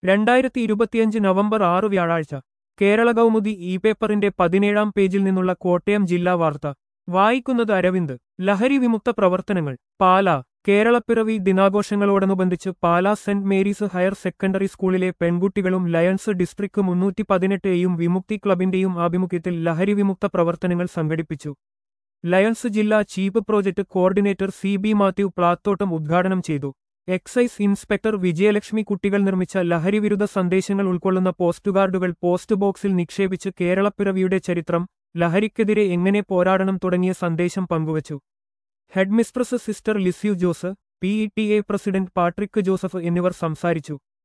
രണ്ടായിരത്തി ഇരുപത്തിയഞ്ച് നവംബർ ആറ് വ്യാഴാഴ്ച കേരള കൗമുദി ഇ പേപ്പറിന്റെ പതിനേഴാം പേജിൽ നിന്നുള്ള കോട്ടയം ജില്ലാ വാർത്ത വായിക്കുന്നത് അരവിന്ദ് ലഹരി വിമുക്ത പ്രവർത്തനങ്ങൾ പാലാ കേരളപ്പിറവി ദിനാഘോഷങ്ങളോടനുബന്ധിച്ച് Pala saint Mary's higher secondary സ്കൂളിലെ പെൺകുട്ടികളും ലയൺസ് ഡിസ്ട്രിക്ട് മുന്നൂറ്റി പതിനെട്ട് എയും വിമുക്തി ക്ലബിന്റെയും ആഭിമുഖ്യത്തിൽ ലഹരി വിമുക്ത പ്രവർത്തനങ്ങൾ സംഘടിപ്പിച്ചു ലയൺസ് ജില്ലാ chief project coordinator C B Mathew Plathottam ഉദ്ഘാടനം ചെയ്തു എക്സൈസ് ഇൻസ്പെക്ടർ വിജയലക്ഷ്മി കുട്ടികൾ നിർമ്മിച്ച ലഹരിവിരുദ്ധ സന്ദേശങ്ങൾ ഉൾക്കൊള്ളുന്ന പോസ്റ്റുകാർഡുകൾ പോസ്റ്റ് ബോക്സിൽ നിക്ഷേപിച്ച് കേരളപ്പിറവിയുടെ ചരിത്രം ലഹരിക്കെതിരെ എങ്ങനെ പോരാടണം തുടങ്ങിയ സന്ദേശം പങ്കുവച്ചു headmistress sister Lisieux Jose P E T A president Patrick Joseph എന്നിവർ സംസാരിച്ചു